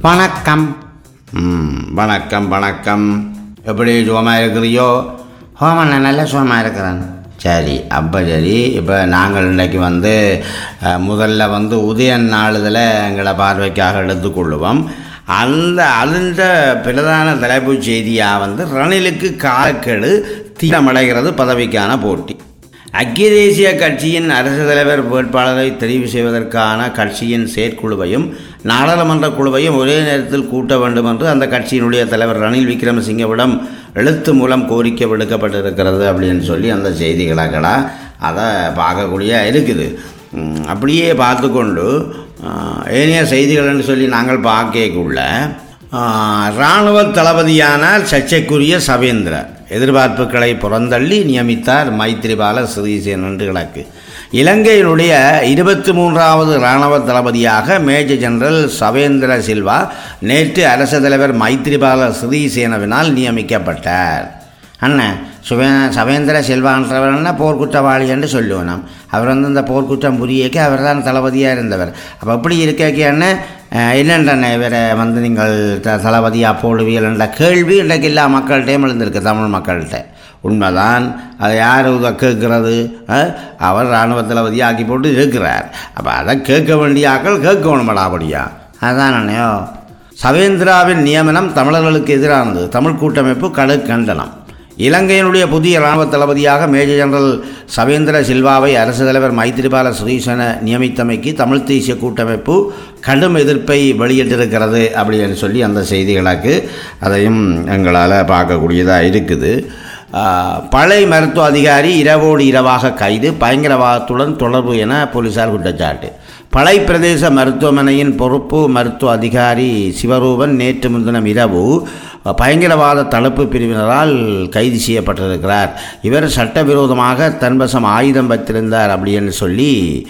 வணக்கம் ம் வணக்கம் வணக்கம் எப்படி சுகமாக இருக்கிறியோ ஹோமண்ணா நல்ல சுகமாக இருக்கிறேன் சரி அப்போ சரி இப்போ நாங்கள் இன்றைக்கு வந்து அஹ், முதல்ல வந்து உதயன் நாளிதழை எங்களை பார்வைக்காக எடுத்துக்கொள்ளுவோம் அந்த அந்த பிரதான தலைப்புச் செய்தியாக வந்து ரணிலுக்கு காலக்கெடு தீவிரமடைகிறது பதவிக்கான போட்டி ஐக்கிய தேசிய கட்சியின் அரசு தலைவர் வேட்பாளரை தெரிவு செய்வதற்கான கட்சியின் செயற்குழுவையும் நாடாளுமன்ற குழுவையும் ஒரே நேரத்தில் கூட்ட வேண்டும் என்று அந்த கட்சியினுடைய தலைவர் ரணில் விக்ரமசிங்கவிடம் எழுத்து மூலம் கோரிக்கை விடுக்கப்பட்டிருக்கிறது அப்படின்னு சொல்லி அந்த செய்திகளா அதை பார்க்கக்கூடிய இருக்குது ம், அப்படியே பார்த்து கொண்டு ஆஹ், ஏனைய செய்திகள்னு சொல்லி நாங்கள் பார்க்கக்குள்ள இராணுவ தளபதியானால் சர்ச்சைக்குரிய சவேந்திர எதிர்பார்ப்புகளை புறந்தள்ளி நியமித்தார் மைத்ரிபால சிறிசேன் என்று கிடக்கு இலங்கையினுடைய இருபத்தி மூன்றாவது இராணுவ தளபதியாக மேஜர் ஜெனரல் சவேந்திர சில்வா நேற்று அரசு தலைவர் மைத்ரிபால சிறிசேனவினால் நியமிக்கப்பட்டார் அண்ணன் சுவே சவேந்திர செல்வான்றவர்னா போர்க்குற்றவாளி என்று சொல்லுவோம் நாம் அவர் வந்து இந்த போர்க்குற்றம் புரியக்கு அவர் தான் தளபதியாக இருந்தவர் அப்போ அப்படி இருக்கே அண்ணன் என்னென்ன இவரை வந்து நீங்கள் த தளபதியாக போடுவீர்கள் என்ற கேள்வி இன்றைக்கு எல்லா மக்கள்கிட்டையும் எழுந்திருக்கு தமிழ் மக்கள்கிட்ட உண்மைதான் அதை யார் இதை கேட்கிறது அஹ்? அவர் இராணுவ தளபதியாக ஆக்கி போட்டு இருக்கிறார் அப்போ அதை கேட்க வேண்டிய ஆக்கள் கேட்கணுமடாபடியா அதான் அண்ணையோ சவேந்திராவின் நியமனம் தமிழர்களுக்கு எதிரானது தமிழ் கூட்டமைப்பு கடு கண்டனம் இலங்கையினுடைய புதிய இராணுவ தளபதியாக மேஜர் ஜெனரல் சவேந்திர சில்வாவை அரசு தலைவர் மைத்திரிபால சுரீசன நியமித்தமைக்கு தமிழ் தேசிய கூட்டமைப்பு கடும் எதிர்ப்பை வெளியிட்டிருக்கிறது அப்படின்னு சொல்லி அந்த செய்திகளுக்கு அதையும் எங்களால் பார்க்கக்கூடியதாக இருக்குது ஆஹ், பளை மருத்துவ அதிகாரி இரவோடு இரவாக கைது பயங்கரவாதத்துடன் தொடர்பு என போலீசார் குற்றச்சாட்டு பளை பிரதேச மருத்துவமனையின் பொறுப்பு மருத்துவ அதிகாரி சிவரூபன் நேற்று முன்தினம் இரவு பயங்கரவாத தடுப்பு பிரிவினரால் கைது செய்யப்பட்டிருக்கிறார் இவர் சட்டவிரோதமாக தன்வசம் ஆயுதம் வைத்திருந்தார் அப்படின்னு சொல்லி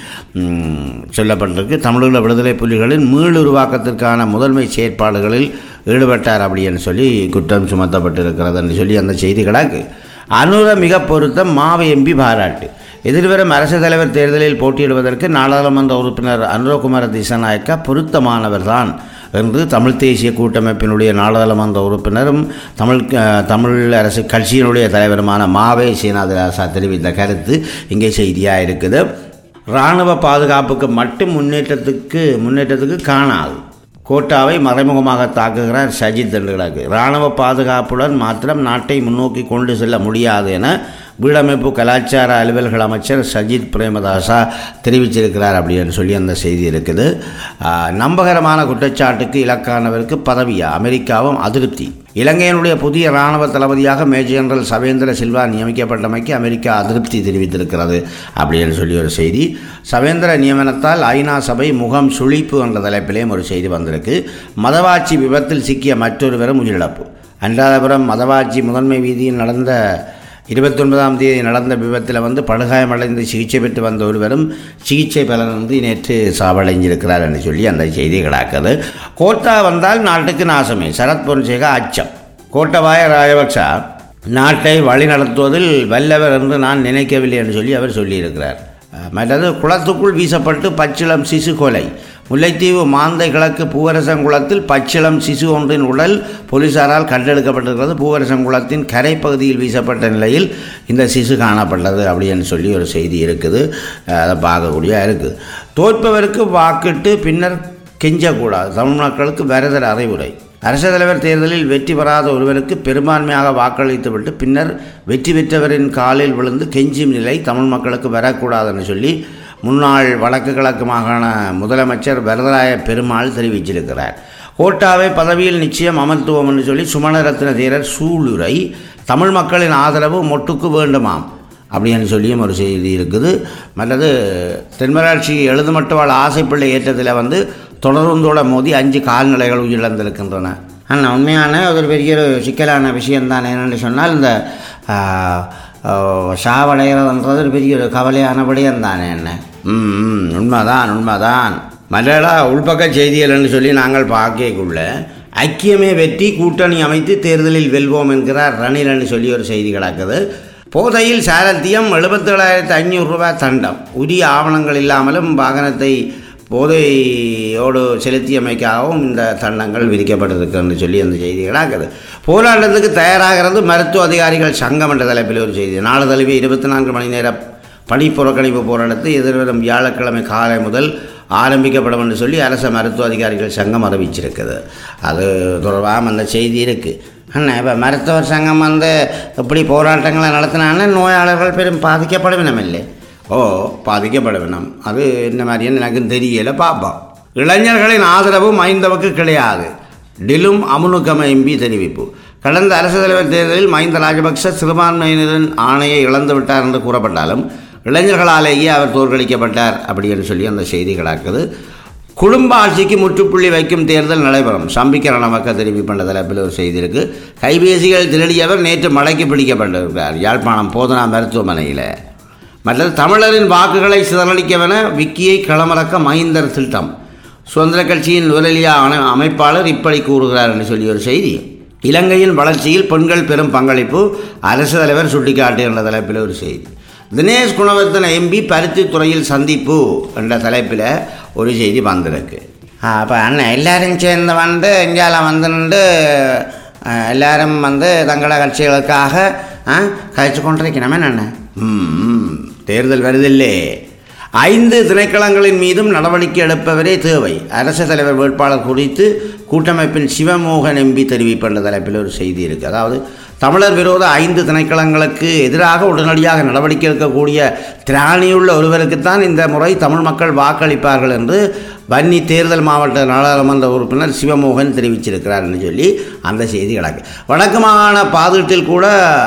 ம், சொல்லப்பட்டிருக்கு தமிழீழ விடுதலை புலிகளின் மீளுருவாக்கத்திற்கான முதன்மை செயற்பாடுகளில் ஈடுபட்டார் அப்படின்னு சொல்லி குற்றம் சுமத்தப்பட்டிருக்கிறதுன்னு சொல்லி அந்த செய்திகளாக்கு அனுர மிக பொருத்தம் மாவை எம்பி பாராட்டு எதிர்வரும் அரசு தலைவர் தேர்தலில் போட்டியிடுவதற்கு நாடாளுமன்ற உறுப்பினர் அனுரகுமார திசாநாயக்கா பொருத்தமானவர்தான் என்று தமிழ் தேசிய கூட்டமைப்பினுடைய நாடாளுமன்ற உறுப்பினரும் தமிழ் அஹ், தமிழ் அரசு கட்சியினுடைய தலைவருமான மாவே சீனாதிராசா தெரிவித்த கருத்து இங்கே செய்தியாக இருக்குது இராணுவ பாதுகாப்புக்கு மட்டும் முன்னேற்றத்துக்கு முன்னேற்றத்துக்கு காணாது கோட்டாவை மறைமுகமாக தாக்குகிறார் சஜித் என்றுகிறார் இராணுவ பாதுகாப்புடன் மாத்திரம் நாட்டை முன்னோக்கி கொண்டு செல்ல முடியாது என வீடமைப்பு கலாச்சார அலுவல்கள் அமைச்சர் சஜித் பிரேமதாசா தெரிவிச்சிருக்கிறார் அப்படின்னு சொல்லி அந்த செய்தி இருக்குது ஆஹ், நம்பகரமான குற்றச்சாட்டுக்கு இலக்கானவருக்கு பதவியா அமெரிக்காவும் அதிருப்தி இலங்கையினுடைய புதிய இராணுவ தளபதியாக மேஜர் ஜெனரல் சவேந்திர சில்வா நியமிக்கப்பட்டமைக்கு அமெரிக்கா அதிருப்தி தெரிவித்திருக்கிறது அப்படின்னு சொல்லி ஒரு செய்தி சவேந்திர நியமனத்தால் ஐநா சபை முகம் சுழிப்பு என்ற தலைப்பிலேயும் ஒரு செய்தி வந்திருக்கு மதவாட்சி விபத்தில் சிக்கிய மற்றொருவரும் உயிரிழப்பு அன்றாதபுரம் மதவாட்சி முதன்மை வீதியில் நடந்த இருபத்தொன்பதாம் தேதி நடந்த விபத்தில் வந்து படுகாயமடைந்து சிகிச்சை பெற்று வந்த ஒருவரும் சிகிச்சை பலனின்றி நேற்று சாவடைஞ்சிருக்கிறார் என்று சொல்லி அந்த செய்தி கிடாக்குது கோட்டா வந்தால் நாட்டுக்கு நாசமே சரத் பொன்சேகா அச்சம் கோட்டபாய ராஜபக்சா நாட்டை வழிநடத்துவதில் வல்லவர் என்று நான் நினைக்கவில்லை என்று சொல்லி அவர் சொல்லியிருக்கிறார் அஹ், மற்றது குளத்துக்குள் வீசப்பட்டு பச்சிளம் சிசு கொலை முல்லைத்தீவு மாந்தை கிழக்கு பூவரசங்குளத்தில் பச்சிளம் சிசு ஒன்றின் உடல் போலீசாரால் கண்டெடுக்கப்பட்டிருக்கிறது பூவரசங்குளத்தின் கரைப்பகுதியில் வீசப்பட்ட நிலையில் இந்த சிசு காணப்பட்டது அப்படின்னு சொல்லி ஒரு செய்தி இருக்குது அஹ், அதை பார்க்கக்கூடிய இருக்குது தோற்பவருக்கு வாக்கிட்டு பின்னர் கெஞ்சக்கூடாது தமிழ் மக்களுக்கு வரதர் அறிவுரை அரசு தலைவர் தேர்தலில் வெற்றி பெறாத ஒருவருக்கு பெரும்பான்மையாக வாக்களித்துவிட்டு பின்னர் வெற்றி பெற்றவரின் காலில் விழுந்து கெஞ்சும் நிலை தமிழ் மக்களுக்கு வரக்கூடாதுன்னு சொல்லி முன்னாள் வடக்கு கிழக்கு மாகாண முதலமைச்சர் வரதராய பெருமாள் தெரிவிச்சிருக்கிறார் கோட்டாவை பதவியில் நிச்சயம் அமர்த்துவோம் என்று சொல்லி சுமணரத்ன தேரர் சூளுரை தமிழ் மக்களின் ஆதரவு மொட்டுக்கு வேண்டுமாம் அப்படின்னு சொல்லியும் ஒரு செய்தி இருக்குது மற்றது தென்மராட்சி எழுதுமட்டுவாள் ஆசைப்பிள்ளை ஏற்றத்தில் வந்து தொடர்ந்தோட மோதி அஞ்சு கால்நடைகள் உயிரிழந்திருக்கின்றன ஆனால் உண்மையான ஒரு பெரிய ஒரு சிக்கலான விஷயம்தான் என்னென்னு சொன்னால் இந்த ஆ, ஆ, சாவடைகிறதுன்றது ஒரு பெரிய ஒரு கவலையான விடயம் தானே என்ன ம் ம், உண்மைதான் உண்மைதான் மற்றடா உள்பக்க செய்திகள்னு சொல்லி நாங்கள் பார்க்கக்குள்ள ஐக்கியமே வெற்றி கூட்டணி அமைத்து தேர்தலில் வெல்வோம் என்கிறார் ரணில்னு சொல்லி ஒரு செய்தி கிடக்குது போதையில் சாரத்தியம் எழுபத்தேழாயிரத்து ஐநூறு ரூபாய் தண்டம் உரிய ஆவணங்கள் இல்லாமலும் வாகனத்தை போதையோடு செலுத்தியமைக்காகவும் இந்த தண்டங்கள் விதிக்கப்பட்டிருக்குன்னு சொல்லி அந்த செய்திகளாகுது போராட்டத்துக்கு தயாராகிறது மருத்துவ அதிகாரிகள் சங்கம் என்ற தலைப்பில் ஒரு செய்தி நாளை தழுவி இருபத்தி நான்கு மணி நேர பணி புறக்கணிப்பு போராட்டத்தை எதிர்வரும் வியாழக்கிழமை காலை முதல் ஆரம்பிக்கப்படும் என்று சொல்லி அரச மருத்துவ அதிகாரிகள் சங்கம் அறிவிச்சிருக்குது அது தொடர்பாக அந்த செய்தி இருக்குது அண்ணா இப்போ மருத்துவர் சங்கம் வந்து இப்படி போராட்டங்களை நடத்தினாங்கன்னா நோயாளர்கள் பெரும் பாதிக்கப்படவினம் இல்லை ஓ பாதிக்கப்படவினம் அது என்ன மாதிரின்னு எனக்கு தெரியல பார்ப்போம் இளைஞர்களின் ஆதரவு மைந்தவுக்கு கிடையாது டிலும் அமுனுகம எம்பி தெரிவிப்பு கடந்த அரசு தலைவர் தேர்தலில் மஹிந்த ராஜபக்ச சிறுபான்மையினரின் ஆணையை இழந்து விட்டார் என்று கூறப்பட்டாலும் இளைஞர்களாலேயே அவர் தோற்கடிக்கப்பட்டார் அப்படி என்று சொல்லி அந்த செய்தி கிடக்குது குடும்ப ஆட்சிக்கு முற்றுப்புள்ளி வைக்கும் தேர்தல் நடைபெறும் சம்பிக்க நமக்க தெரிவிப்பட்ட தலைப்பில் ஒரு செய்தி இருக்கு கைபேசிகள் திருடியவர் நேற்று மடக்கி பிடிக்கப்பட்டிருக்கிறார் யாழ்ப்பாணம் போதனா மருத்துவமனையில் மற்றது தமிழரின் வாக்குகளை சிதறடிக்கவென விக்கியை களமிறக்க மஹிந்தர் திட்டம் சுதந்திர கட்சியின் நுரலியா அணை- அமைப்பாளர் இப்படி கூறுகிறார் என்று சொல்லி ஒரு செய்தி இலங்கையின் வளர்ச்சியில் பெண்கள் பெரும் பங்களிப்பு அரசு தலைவர் சுட்டிக்காட்டுகின்ற தலைப்பில் ஒரு செய்தி தினேஷ் குணவர்த்தன எம்பி பருத்தி துறையில் சந்திப்பு என்ற தலைப்பில் ஒரு செய்தி வந்திருக்கு அப்போ அண்ணன் எல்லாரும் சேர்ந்து வந்து இந்தியாவில் வந்து நின்று அஹ், எல்லாரும் வந்து தங்கள கட்சிகளுக்காக அஹ், கழிச்சு கொண்டிருக்கணுமே அண்ணன் ம் தேர்தல் வருதில்லே ஐந்து திணைக்களங்களின் மீதும் நடவடிக்கை எடுப்பவரே தேவை அரசு தலைவர் வேட்பாளர் குறித்து கூட்டமைப்பின் சிவமோகன் எம்பி தெரிவிப்பென்ற தலைப்பில் ஒரு செய்தி இருக்குது அதாவது தமிழர் விரோத ஐந்து திணைக்களங்களுக்கு எதிராக உடனடியாக நடவடிக்கை எடுக்கக்கூடிய திராணியுள்ள ஒருவருக்குத்தான் இந்த முறை தமிழ் மக்கள் வாக்களிப்பார்கள் என்று வன்னி தேர்தல் மாவட்ட நாடாளுமன்ற உறுப்பினர் சிவமோகன் தெரிவிச்சிருக்கிறார் என்று சொல்லி அந்த செய்தி கிடக்கு வடக்கு மாகாண பாதுகாட்டில் கூட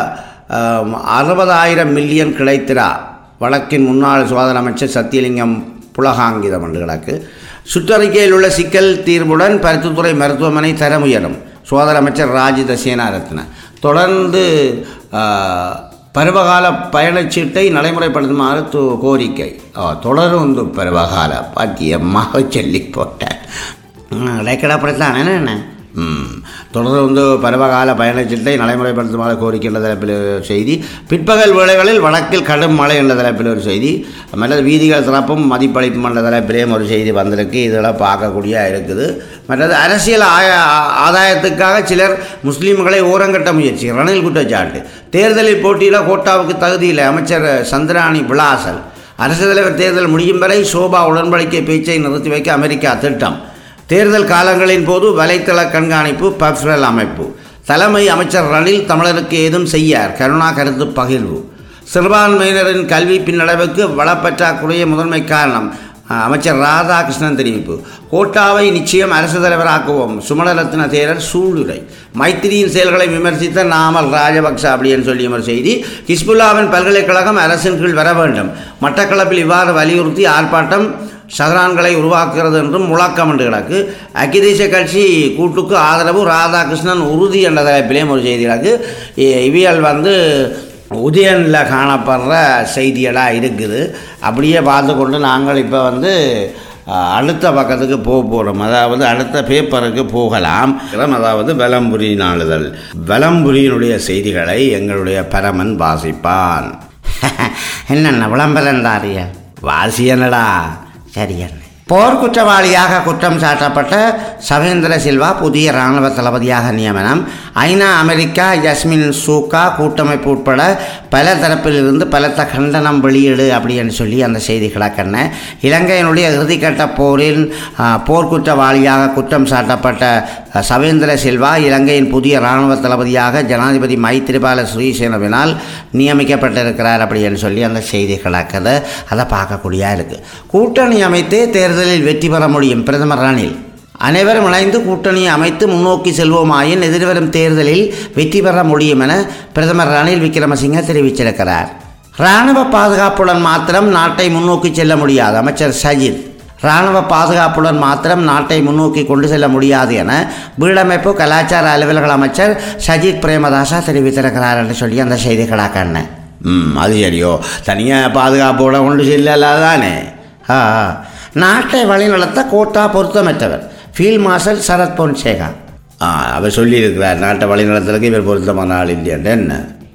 அஹ், அறுபதாயிரம் மில்லியன் கிடைத்திரா வடக்கின் முன்னாள் சுகாதார அமைச்சர் சத்தியலிங்கம் புலகாங்கிதம் என்று கிடக்கு சுற்றறிக்கையில் உள்ள சிக்கல் தீர்வுடன் பருத்தித்துறை மருத்துவமனை தரம் உயரும் சுகாதார அமைச்சர் ராஜித சேனாரத்ன தொடர்ந்து ஆ, பருவகால பயணச்சீட்டை நடைமுறைப்படுத்துமாறு து கோரிக்கை ஆ, தொடரும் இந்த பருவகால பாக்கியமாக சொல்லி போட்டேன் இடைக்கிடப்படுத்தான் என்ன ம் தொடர்ந்து வந்து பருவகால பயணச்சீட்டை நடைமுறைப்படுத்துமாறு கோரிக்கின்ற தலைப்பில் ஒரு செய்தி பிற்பகல் வேளைகளில் வடக்கில் கடும் மழை என்ற தலைப்பில் ஒரு செய்தி மற்ற வீதிகள் திறப்பும் மதிப்பளிப்பும் என்ற தலைப்பிலேயும் ஒரு செய்தி வந்திருக்கு இதெல்லாம் பார்க்கக்கூடிய இருக்குது மற்றது அரசியல் ஆய ஆதாயத்துக்காக சிலர் முஸ்லீம்களை ஓரங்கட்ட முயற்சி ரணில் குற்றச்சாட்டு தேர்தலில் போட்டியிட கோட்டாவுக்கு தகுதியில் அமைச்சர் சந்திராணி விலாசல் அரசு தலைவர் தேர்தல் முடியும் வரை சோபா உடன்படிக்கை பேச்சை நிறுத்தி வைக்க அமெரிக்கா திட்டம் தேர்தல் காலங்களின் போது வலைத்தள கண்காணிப்பு பஃப்ரல் அமைப்பு தலைமை அமைச்சர் ரணில் தமிழருக்கு ஏதும் செய்யார் கருணா கருத்து பகிர்வு சிறுபான்மையினரின் கல்வி பின்னடைவுக்கு வளப்பற்றாக்குறைய முதன்மை காரணம் அஹ், அமைச்சர் ராதாகிருஷ்ணன் தெரிவிப்பு கோட்டாவை நிச்சயம் அரசு தலைவராக்குவோம் சுமணரத்ன தேரர் சூளுரை மைத்திரியின் செயல்களை விமர்சித்த நாமல் ராஜபக்ச அப்படின்னு சொல்லி ஒரு செய்தி ஹிஸ்புல்லாவின் பல்கலைக்கழகம் அரசின் கீழ் வர வேண்டும் மட்டக்களப்பில் இவ்வாறு வலியுறுத்தி ஆர்ப்பாட்டம் சஹரான்களை உருவாக்குகிறது என்றும் முழக்கம் என்று கிடக்கு ஐக்கிய தேசிய கட்சி கூட்டுக்கு ஆதரவு ராதாகிருஷ்ணன் உறுதி என்ற தலைப்பிலேயும் ஒரு செய்தி கிடக்கு இ- இவியல் வந்து உதயனில் காணப்படுற செய்தியெல்லாம் இருக்குது அப்படியே பார்த்து கொண்டு நாங்கள் இப்போ வந்து அஹ், அடுத்த பக்கத்துக்கு போக போகிறோம் அதாவது அடுத்த பேப்பருக்கு போகலாம் அதாவது வலம்புரி நாளிதழ் வலம்புரியினுடைய செய்திகளை எங்களுடைய பரமன் வாசிப்பான் என்னென்ன விளம்பரம் தாரிய வாசியனடா சரி என்ன போர் குற்றவாளியாக குற்றம் சாட்டப்பட்ட சவேந்திர சில்வா புதிய இராணுவ தளபதியாக நியமனம் ஐநா அமெரிக்கா ஜஸ்மின் சூக்கா கூட்டமைப்பு உட்பட பல தரப்பிலிருந்து பலத்த கண்டனம் வெளியீடு அப்படின்னு சொல்லி அந்த செய்தி கிடக்கண்ண இலங்கையினுடைய இறுதிக்கட்ட போரில் ஆ, போர் குற்றவாளியாக குற்றம் சாட்டப்பட்ட அ, சவேந்திர சில்வா இலங்கையின் புதிய இராணுவ தளபதியாக ஜனாதிபதி மைத்திரிபால ஸ்ரீசேனவினால் நியமிக்கப்பட்டிருக்கிறார் அப்படின்னு சொல்லி அந்த செய்தி கிடக்குது அதை பார்க்கக்கூடியா இருக்குது கூட்டணி அமைத்தே தேர்தலில் வெற்றி பெற முடியும் பிரதமர் ரணில் அனைவரும் இணைந்து கூட்டணியை அமைத்து முன்னோக்கி செல்வோமாயின் எதிர்வரும் தேர்தலில் வெற்றி பெற முடியும் என பிரதமர் ரணில் விக்ரமசிங்க தெரிவிச்சிருக்கிறார் இராணுவ பாதுகாப்புடன் மாத்திரம் நாட்டை முன்னோக்கி செல்ல முடியாது அமைச்சர் சஜித் இராணுவ பாதுகாப்புடன் மாத்திரம் நாட்டை முன்னோக்கி கொண்டு செல்ல முடியாது என வீடமைப்பு கலாச்சார அலுவல்கள் அமைச்சர் சஜித் பிரேமதாசா தெரிவித்திருக்கிறார் என்று சொல்லி அந்த செய்தி கடாக்கண்ண ம் அது சரியோ தனியாக பாதுகாப்போட கொண்டு செல்லலாதானே ஆ ஆ. நாட்டை வழிநடத்த கோட்டா பொருத்தமற்றவர் ஃபீல்ட் மார்ஷல் சரத் பொன்சேகா ஆ அவர் சொல்லியிருக்கிறார் நாட்டை வழிநடத்துறதுக்கு இவர் பொருத்தமான ஆள் இல்லையாண்டு என்ன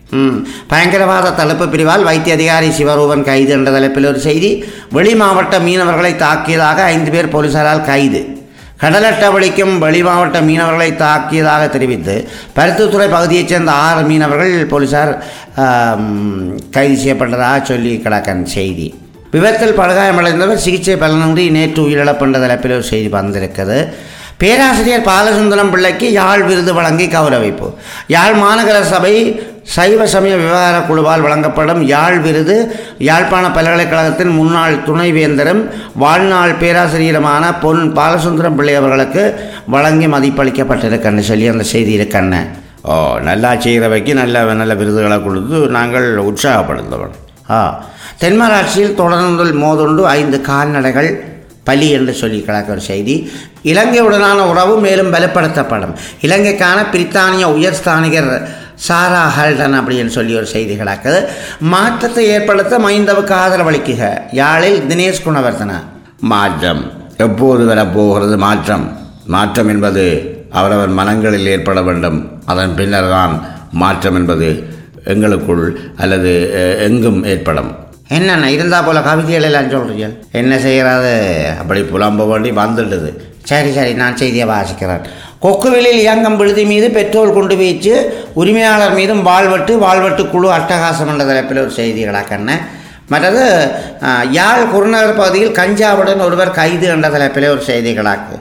ம் பயங்கரவாத தடுப்பு பிரிவால் வைத்திய அதிகாரி சிவரூபன் கைது என்ற தலைப்பில் ஒரு செய்தி வெளி மாவட்ட மீனவர்களை தாக்கியதாக ஐந்து பேர் போலீசாரால் கைது கடலட்டவழிக்கும் வெளி மாவட்ட மீனவர்களை தாக்கியதாக தெரிவித்து பருத்தித்துறை பகுதியைச் சேர்ந்த ஆறு மீனவர்கள் போலீசார் ஆம், கைது செய்யப்பட்டதாக சொல்லி கிடக்கன் செய்தி விபத்தில் படுகாயமடைந்தவர் சிகிச்சை பலனின்றி நேற்று உயிரிழப்பு என்ற தலைப்பில் ஒரு செய்தி வந்திருக்கிறது பேராசிரியர் பாலசுந்தரம் பிள்ளைக்கு யாழ் விருது வழங்கி கௌரவிப்பு யாழ் மாநகர சபை சைவ சமய விவகார குழுவால் வழங்கப்படும் யாழ் விருது யாழ்ப்பாண பல்கலைக்கழகத்தின் முன்னாள் துணைவேந்தரும் வாழ்நாள் பேராசிரியருமான பொன் பாலசுந்தரம் பிள்ளை அவர்களுக்கு வழங்கி மதிப்பளிக்கப்பட்டிருக்கன்னு சொல்லி அந்த செய்தி இருக்கண்ண ஓ நல்லா செய்கிறவைக்கு நல்ல நல்ல விருதுகளை கொடுத்து நாங்கள் உற்சாகப்படுத்தணும் ஆ தென்மராட்சியில் தொடர்ந்து மோதுண்டு ஐந்து கால்நடைகள் பலி என்று சொல்லி கிடக்க ஒரு செய்தி இலங்கையுடனான உறவு மேலும் பலப்படுத்தப்படும் இலங்கைக்கான பிரித்தானிய உயர்ஸ்தானிகர் சாரா ஹல்டன் அப்படின்னு சொல்லி ஒரு செய்தி கிடக்குது மாற்றத்தை ஏற்படுத்த மைந்தவுக்கு ஆதரவளிக்குக யாழில் தினேஷ் குணவர்த்தனா மாற்றம் எப்போது வரப்போகிறது மாற்றம் மாற்றம் என்பது அவரவர் மனங்களில் ஏற்பட வேண்டும் அதன் பின்னர் தான் மாற்றம் என்பது எங்களுக்குள் அல்லது அஹ், எங்கும் ஏற்படும் என்னென்ன இருந்தா போல கவிதைகள் எல்லாம் சொல்றீங்க என்ன செய்கிறது அப்படி புலம்ப வேண்டி வந்துடுது சரி சரி நான் செய்தியை வாசிக்கிறேன் கொக்குவிலில் இயங்கும் விடுதி மீது பெட்ரோல் குண்டு வீச்சு உரிமையாளர் மீதும் வாழ்வெட்டு வாழ்வெட்டு குழு அட்டகாசம் என்ற தலைப்பில் ஒரு செய்தி கிடக்கண்ண மற்றது ஆ, யாழ் குருநகர் பகுதியில் கஞ்சாவுடன் ஒருவர் கைது என்ற தலைப்பில் ஒரு செய்தி கிடக்கு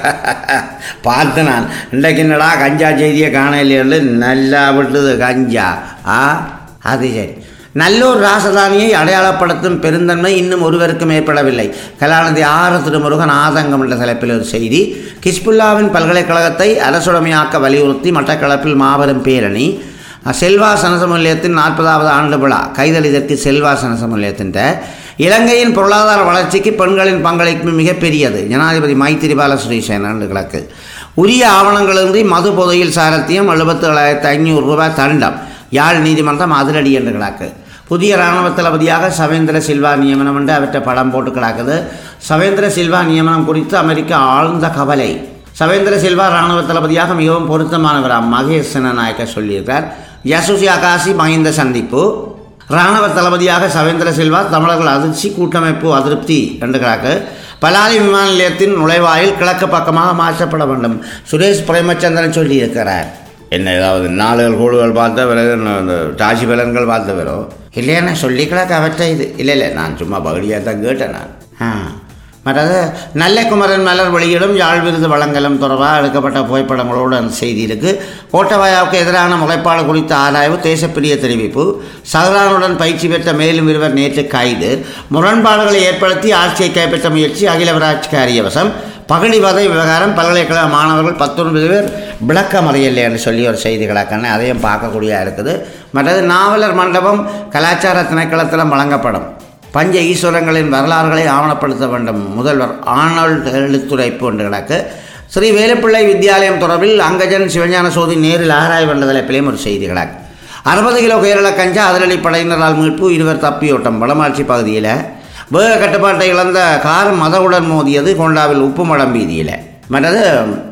பார்த்து நான் இன்றைக்கு என்னடா கஞ்சா செய்தியை காணலையே நல்லா விட்டுது கஞ்சா ஆ அது சரி நல்லூர் ராசதானியை அடையாளப்படுத்தும் பெருந்தன்மை இன்னும் ஒருவருக்கும் ஏற்படவில்லை கலாநிதி ஆறு திருமுருகன் ஆதங்கம் என்ற தலைப்பில் ஒரு செய்தி கிஸ்புல்லாவின் பல்கலைக்கழகத்தை அரசுடைமையாக்க வலியுறுத்தி மட்டக்களப்பில் மாபெரும் பேரணி செல்வா சனசமூல்யத்தின் நாற்பதாவது ஆண்டு விழா கைதளிதற்கு செல்வா சனசமூல்யத்தின் இலங்கையின் பொருளாதார வளர்ச்சிக்கு பெண்களின் பங்களிப்பு மிகப்பெரியது ஜனாதிபதி மைத்திரிபால ஸ்ரீசேனன் கிழக்கு உரிய ஆவணங்களின்றி மது போதையில் சாரத்தியம் எழுபத்தி ஏழாயிரத்து ஐநூறு ரூபாய் தண்டம் யாழ் நீதிமன்றம் அதிரடி என்று கிடக்கு புதிய இராணுவ தளபதியாக சவேந்திர சில்வா நியமனம் என்று அவற்றை படம் போட்டு கிடக்குது சவேந்திர சில்வா நியமனம் குறித்து அமெரிக்கா ஆழ்ந்த கவலை சவேந்திர சில்வா இராணுவ தளபதியாக மிகவும் பொருத்தமானவராம் மகேஷ் நாயக்க சொல்லியிருக்கார் யசுசி அகாசி மஹிந்த சந்திப்பு இராணுவ தளபதியாக சவேந்திர சில்வா தமிழர்கள் அதிர்ச்சி கூட்டமைப்பு அதிருப்தி என்று கிடக்கு பலாலி விமான நிலையத்தின் நுழைவாயில் கிழக்கு பக்கமாக மாற்றப்பட வேண்டும் சுரேஷ் பிரேமச்சந்திரன் சொல்லியிருக்கிறார் என்ன ஏதாவது நாளுகள் கூடுகள் பார்த்த பிறகு இந்த ராசி பலன்கள் பார்த்த பிறகு இல்லையா சொல்லி கிடக்கு அவற்றை இது இல்லை இல்லை நான் சும்மா பகுதியாக தான் கேட்டேன் நான் ஆ மற்றது நல்ல குமரன் மலர் வெளியிடும் யாழ் விருது வழங்கலும் தொடர்பாக எடுக்கப்பட்ட புகைப்படங்களோடு அந்த செய்தி இருக்குது கோட்டபாயாவுக்கு எதிரான முறைப்பாடு குறித்த ஆராய்வு தேசப்பிரிய தெரிவிப்பு சஹரானுடன் பயிற்சி பெற்ற மேலும் இருவர் நேற்று கைது முரண்பாடுகளை ஏற்படுத்தி ஆட்சியை கைப்பற்ற முயற்சி அகிலவராஜ் காரியவசம் பகடிவதை விவகாரம் பல்கலைக்கழக மாணவர்கள் பத்தொன்பது பேர் விளக்கம் அறியலை என்று சொல்லி ஒரு செய்தி கிடக்கன்னு அதையும் பார்க்கக்கூடியதாக இருக்குது மற்றது நாவலர் மண்டபம் கலாச்சார திணைக்களத்தில் வழங்கப்படும் பஞ்ச ஈஸ்வரங்களின் வரலாறுகளை ஆவணப்படுத்த வேண்டும் முதல்வர் ஆனல்ட் எழுத்துரைப்பு என்று கிடக்கு ஸ்ரீ வேலுப்பிள்ளை வித்யாலயம் தொடர்பில் அங்கஜன் சிவஞான சோதி நேரில் ஆராய்வு என்ற தலைப்பிலையும் ஒரு செய்தி கிடக்கு அறுபது கிலோ கேரள கஞ்சா அதிரடி படையினரால் மீட்பு இருவர் தப்பியோட்டம் வடமாட்சி பகுதியில் வேக கட்டுப்பாட்டை இழந்த கார் மதவுடன் மோதியது கொண்டாவில் உப்புமடம் வீதியில் மற்றது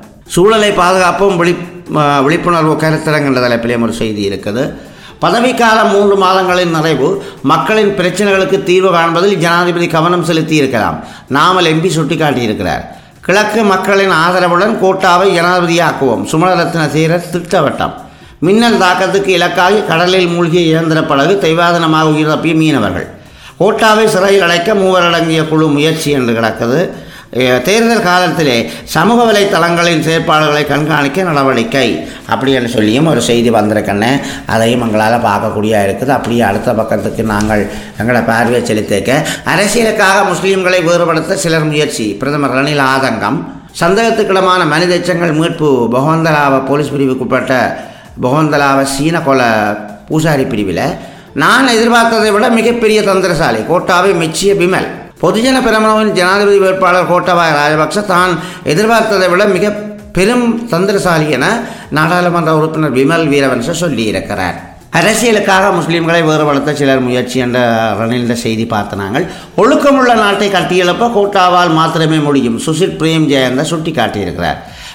சூழலை பாதுகாப்பும் விழி விழிப்புணர்வு கருத்தரங்கு என்ற தலைப்பிலையும் ஒரு செய்தி இருக்குது பதவிக்காலம் மூன்று மாதங்களின் நிறைவு மக்களின் பிரச்சனைகளுக்கு தீர்வு காண்பதில் ஜனாதிபதி கவனம் செலுத்தி இருக்கலாம் நாமல் எம்பி சுட்டிக்காட்டியிருக்கிறார் கிழக்கு மக்களின் ஆதரவுடன் கோட்டாவை ஜனாதிபதியாக்குவோம் சுமணரத்ன சீரர் திட்டவட்டம் மின்னல் தாக்கத்துக்கு இலக்காகி கடலில் மூழ்கிய இயந்திர படகு தெய்வாதனமாக உயிர் தப்பிய மீனவர்கள் கோட்டாவை சிறையில் அடைக்க மூவர் அடங்கிய குழு முயற்சி என்று கிடக்குது அஹ் தேர்தல் காலத்திலே சமூக வலைத்தளங்களின் செயற்பாடுகளை கண்காணிக்க நடவடிக்கை அப்படின்னு சொல்லியும் ஒரு செய்தி வந்திருக்கண்ணே அதையும் எங்களால் பார்க்கக்கூடிய இருக்குது அப்படியே அடுத்த பக்கத்துக்கு நாங்கள் எங்களை பார்வையை செலுத்திக்க அரசியலுக்காக முஸ்லீம்களை வேறுபடுத்த சிலர் முயற்சி பிரதமர் ரணில் ஆதங்கம் சந்தேகத்துக்கிடமான மனித எச்சங்கள் மீட்பு பகவந்தலாவ போலீஸ் பிரிவுக்குட்பட்ட பகவந்தலாவ சீன கொல பூசாரி பிரிவில் நான் எதிர்பார்த்ததை விட மிகப்பெரிய தந்திரசாலி கோட்டாவை மெச்சிய பிமல் பொதுஜன பிரமணவின் ஜனாதிபதி வேட்பாளர் கோட்டாபாய ராஜபக்ச தான் எதிர்பார்த்ததை விட மிக பெரும் தந்திரசாலி என நாடாளுமன்ற உறுப்பினர் விமல் வீரவன்ச சொல்லியிருக்கிறார் அரசியலுக்காக முஸ்லீம்களை வேறுபடுத்த சிலர் முயற்சி என்ற ரணில் செய்தி பார்த்த நாங்கள் ஒழுக்கமுள்ள நாட்டை கட்டியெழுப்ப கோட்டாவால் மாத்திரமே முடியும் சுசில் பிரேம் ஜெயந்த சுட்டி காட்டியிருக்கிறார்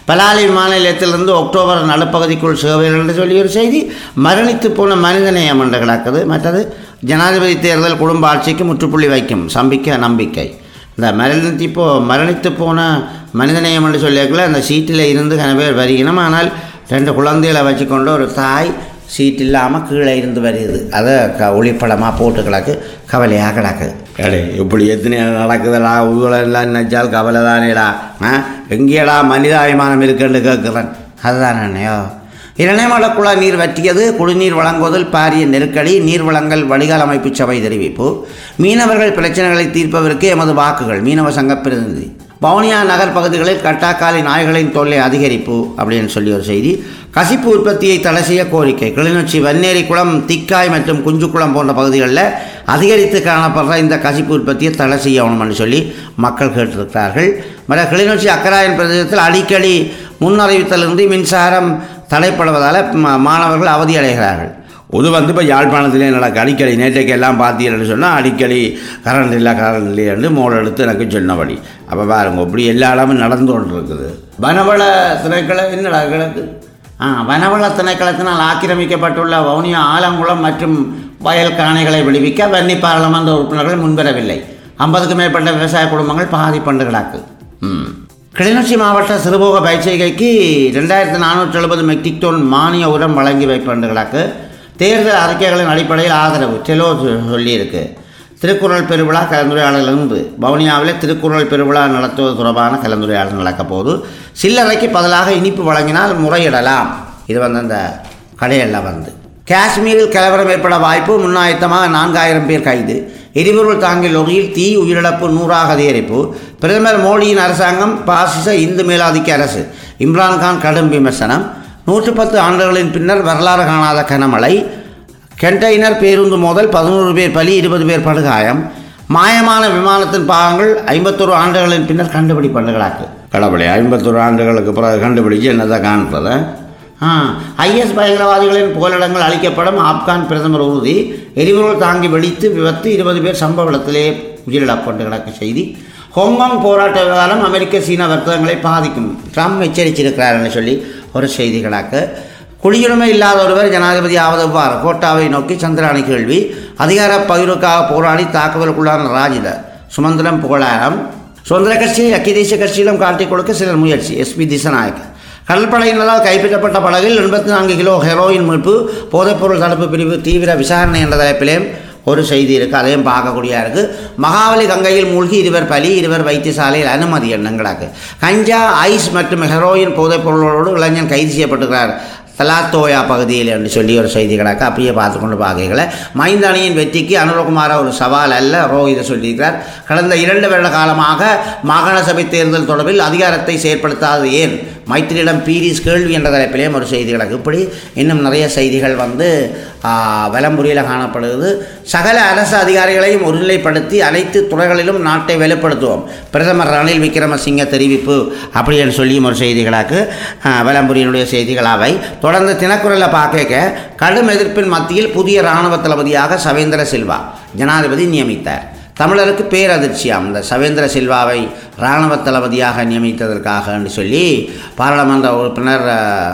பலாலி விமான நிலையத்திலிருந்து அக்டோபர் நடுப்பகுதிக்குள் சேவைகள் என்று சொல்லி ஒரு செய்தி மரணித்து போன மனிதநேயம் என்று கிடக்குது மற்றது ஜனாதிபதி தேர்தல் குடும்ப ஆட்சிக்கு முற்றுப்புள்ளி வைக்கும் சம்பிக்க நம்பிக்கை இந்த மரணித்து இப்போ மரணித்து போன மனிதநேயம் என்று சொல்லியிருக்கல அந்த சீட்டில் இருந்து கன பேர் வருகிறோம் ஆனால் ரெண்டு குழந்தைகளை வச்சுக்கொண்டு ஒரு தாய் சீட் இல்லாமல் கீழே இருந்து வருது அதை க ஒளிப்படமாக போட்டு கிடக்கு கவலையாக கிடக்குது ஏடே இப்படி எத்தனை நடக்குதுடா ஊழலாம் நினைச்சால் கவலை தானேடா ஆ எங்கேடா மனிதாபிமானம் இருக்குன்னு கேட்குறேன் அதுதான் அண்ணையோ இரணைமலக்குழா நீர் வற்றியது குடிநீர் வழங்குவதில் பாரிய நெருக்கடி நீர் வழங்கல் வடிகால் அமைப்பு சபை தெரிவிப்பு மீனவர்கள் பிரச்சனைகளை தீர்ப்பதற்கு எமது வாக்குகள் மீனவ சங்க பிரதிநிதி வவுனியா நகர் பகுதிகளில் கட்டாக்காலி நாய்களின் தொல்லை அதிகரிப்பு அப்படின்னு சொல்லி ஒரு செய்தி கசிப்பு உற்பத்தியை தடை செய்ய கோரிக்கை கிளிநொச்சி வன்னேரி குளம் திக்காய் மற்றும் குஞ்சுக்குளம் போன்ற பகுதிகளில் அதிகரித்து காணப்படுற இந்த கசிப்பு உற்பத்தியை தடை செய்யணும்னு சொல்லி மக்கள் கேட்டிருக்கிறார்கள் மற்ற கிளிநொச்சி அக்கராயன் பிரதேசத்தில் அடிக்கடி முன்னறிவித்தலிருந்து மின்சாரம் தடைப்படுவதால் ம- மாணவர்கள் அவதி அடைகிறார்கள் இது வந்து இப்போ யாழ்ப்பாணத்திலே நடக்கு அடிக்கடி நேற்றைக்கு எல்லாம் பார்த்தீங்கன்னு சொன்னால் அடிக்கடி கரண்ட் இல்லை கரண்ட் இல்லைன்னு மோள் எடுத்து எனக்கு சொன்னபடி அப்போ பாருங்க இப்படி எல்லா இடமும் நடந்து கொண்டு இருக்குது வனவள திணைக்கள என்னடா கிழக்கு ஆ வனவள திணைக்களத்தினால் ஆக்கிரமிக்கப்பட்டுள்ள வவுனியா ஆலங்குளம் மற்றும் வயல் காணிகளை விடுவிக்க வன்னி பாராளுமன்ற உறுப்பினர்கள் முன்வரவில்லை ஐம்பதுக்கும் மேற்பட்ட விவசாய குடும்பங்கள் பாதிப்பண்டு கிடக்கு ம் கிளிநொச்சி மாவட்ட சிறுபோக பயிற்சிகைக்கு ரெண்டாயிரத்தி நானூற்றி எழுபது மெட்ரிக் டன் மானிய உரம் வழங்கி வைப்பண்டு கிடக்கு தேர்தல் அறிக்கைகளின் அடிப்படையில் ஆதரவு செலோ சொல்லியிருக்கு திருக்குறள் பெருவிழா கலந்துரையாடலிருந்து வவுனியாவில் திருக்குறள் பெருவிழா நடத்துவது தொடர்பான கலந்துரையாடல் நடக்க போது சில்லறைக்கு பதிலாக இனிப்பு வழங்கினால் முறையிடலாம் இது வந்து அந்த கடையெல்லாம் வந்து காஷ்மீரில் கலவரம் ஏற்பட வாய்ப்பு முன்னாயத்தமாக நான்காயிரம் பேர் கைது எரிபொருள் தாங்கி லொரியில் தீ உயிரிழப்பு நூறாக அதிகரிப்பு பிரதமர் மோடியின் அரசாங்கம் பாசிச இந்து மேலாதிக்க அரசு இம்ரான்கான் கடும் விமர்சனம் நூற்று பத்து ஆண்டுகளின் பின்னர் வரலாறு காணாத கனமழை கண்டெய்னர் பேருந்து மோதல் பதினோரு பேர் பலி இருபது பேர் படுகாயம் மாயமான விமானத்தின் பாகங்கள் ஐம்பத்தொரு ஆண்டுகளின் பின்னர் கண்டுபிடிப்பண்டுகளாக்கு கடவுளே ஐம்பத்தொரு ஆண்டுகளுக்கு பிறகு கண்டுபிடிச்சு என்னதை காண்றது ஆ ஐஎஸ் பயங்கரவாதிகளின் புகலிடங்கள் அளிக்கப்படும் ஆப்கான் பிரதமர் உறுதி எரிபொருள் தாங்கி வெடித்து விபத்து இருபது பேர் சம்பவ இடத்திலே உயிரிழப்பட்டு கிடக்க செய்தி ஹாங்காங் போராட்ட விவகாரம் அமெரிக்க சீன வர்த்தகங்களை பாதிக்கும் ட்ரம்ப் எச்சரிச்சிருக்கிறார்னு சொல்லி ஒரு செய்தி கிடக்கு குடியுரிமை இல்லாத ஒருவர் ஜனாதிபதி ஆவதவ்வாறு கோட்டாவை நோக்கி சந்திராணி கேள்வி அதிகார பகிர்வுக்காக போராடி தாக்குதலுக்குள்ளான ராஜித சுமந்திரம் புகழாரம் சுதந்திர கட்சி ஐக்கிய தேசிய கட்சியிலும் காட்டிக் கொடுக்க சிலர் முயற்சி எஸ்பி திசநாயக் கடற்படையினரால் கைப்பற்றப்பட்ட படகில் எண்பத்தி நான்கு கிலோ ஹெரோயின் மீட்பு போதைப்பொருள் தடுப்பு பிரிவு தீவிர விசாரணை என்ற தலைப்பிலே ஒரு செய்தி இருக்குது அதையும் பார்க்கக்கூடியா இருக்குது மகாவலி கங்கையில் மூழ்கி இருவர் பலி இருவர் வைத்தியசாலையில் அனுமதி எண்ணங்களாக்கு கஞ்சா ஐஸ் மற்றும் ஹெரோயின் போதைப்பொருளோடு இளைஞன் கைது செய்யப்பட்டிருக்கிறார் தலாத்தோயா பகுதியில் என்று சொல்லி ஒரு செய்தி கிடக்கு அப்படியே பார்த்து கொண்டு பார்க்கல மைந்த அணியின் வெற்றிக்கு அனுரகுமார ஒரு சவால் அல்ல ரோஹித சொல்லியிருக்கிறார் கடந்த இரண்டு வருட காலமாக மாகாண சபை தேர்தல் தொடர்பில் அதிகாரத்தை செயற்படுத்தாதது ஏன் மைத்திரியிடம் பீரிஸ் கேள்வி என்ற தலைப்பிலேயும் ஒரு செய்தி கிடக்கு இப்படி இன்னும் நிறைய செய்திகள் வந்து வலம்புரியில் காணப்படுகிறது சகல அரசு அதிகாரிகளையும் ஒருநிலைப்படுத்தி அனைத்து துறைகளிலும் நாட்டை வெளிப்படுத்துவோம் பிரதமர் ரணில் விக்ரமசிங்க தெரிவிப்பு அப்படின்னு சொல்லியும் ஒரு செய்திகளாக்கு வலம்புரியினுடைய செய்திகளாவை தொடர்ந்து தினக்குரலில் பார்க்க கடும் எதிர்ப்பின் மத்தியில் புதிய இராணுவ தளபதியாக சவேந்திர சில்வா ஜனாதிபதி நியமித்தார் தமிழருக்கு பேரதிர்ச்சியாம் இந்த சவேந்திர சில்வாவை இராணுவ தளபதியாக நியமித்ததற்காக என்று சொல்லி பாராளுமன்ற உறுப்பினர்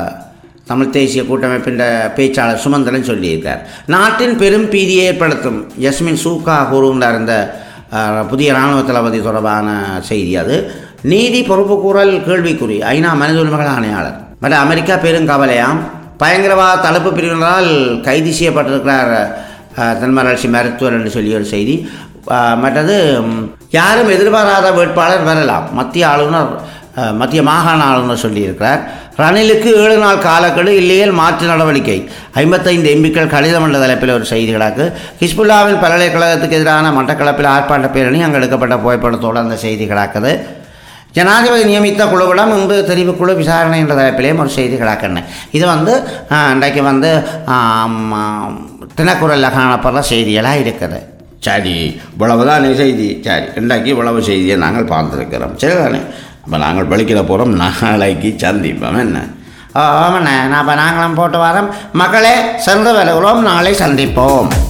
தமிழ் தேசிய கூட்டமைப்பின் பேச்சாளர் சுமந்திரன் சொல்லியிருக்கார் நாட்டின் பெரும் பீதியை ஏற்படுத்தும் யஸ்மின் சூக்கா கூறுகின்றார் இந்த புதிய இராணுவ தளபதி தொடர்பான செய்தி அது நீதி பொறுப்பு கூறல் கேள்விக்குறி ஐநா மனித உரிமைகள் ஆணையாளர் மற்ற அமெரிக்கா பெருங்கவலையாம் பயங்கரவாத தடுப்பு பிரிவினரால் கைது செய்யப்பட்டிருக்கிறார் தென்மராட்சி மருத்துவர் என்று சொல்லி ஒரு செய்தி மற்றது யாரும் எதிர்பாராத வேட்பாளர் வரலாம் மத்திய ஆளுநர் மத்திய மாகாண ஆளுநர் சொல்லியிருக்கிறார் ரணிலுக்கு ஏழு நாள் காலக்கெடு இல்லையேல் மாற்று நடவடிக்கை ஐம்பத்தைந்து எம்பிக்கள் கடிதம் என்ற தலைப்பில் ஒரு செய்திகளாக்கு ஹிஸ்புல்லாவின் பல்கலைக்கழகத்துக்கு எதிரான மட்டக்களப்பில் ஆர்ப்பாட்ட பேரணி அங்கே எடுக்கப்பட்ட புகைப்படத்தோடு அந்த செய்திகளாக்குது ஜனாதிபதி நியமித்த குழுவிடம் இன்று தெரிவுக்குழு விசாரணை என்ற தலைப்பிலேயும் ஒரு செய்தி கிடக்குன்னு இது வந்து இன்றைக்கு வந்து தினக்குரலில் காணப்படுற செய்தியெல்லாம் இருக்குது சரி இவ்வளவுதான் செய்தி சரி இன்றைக்கு இவ்வளவு செய்தியை நாங்கள் பார்த்துருக்கிறோம் சரி தானே அப்போ நாங்கள் படிக்கிற போகிறோம் நாளைக்கு சந்திப்போம் என்ன ஆமாண்ணே நான் இப்போ நாங்களும் போட்டு வரோம் மக்களே சென்று வருகிறோம் நாளை சந்திப்போம்